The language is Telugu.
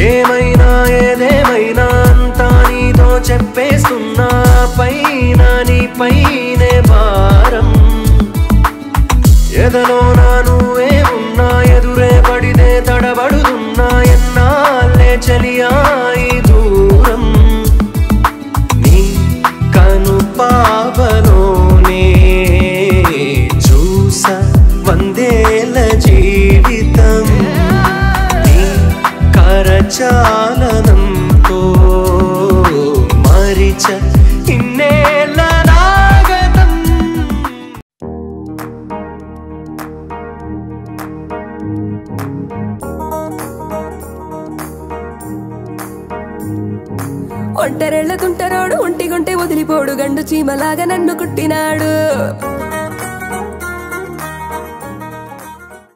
ఏమైనా ఏదేమైనా అంతా నీతో చెప్పేస్తున్నా పైన నీ పైనే భారం ఎదలో నా నువ్వే ఉన్నా ఎదురే పడితే తడబడుతున్నా ఎన్నాళ్ళే చలియా ఈ దూరం నీ కను పాపలోనే చూస వందేల జీవితం నీ కరచాలనంతో మరిచ ఇన్నేళ్ళ నాగతం ఒంటరెళ్ళ తుంటరోడు ఒంటిగుంటే వదిలిపోడు గండు చీమలాగా నన్ను కుట్టినాడు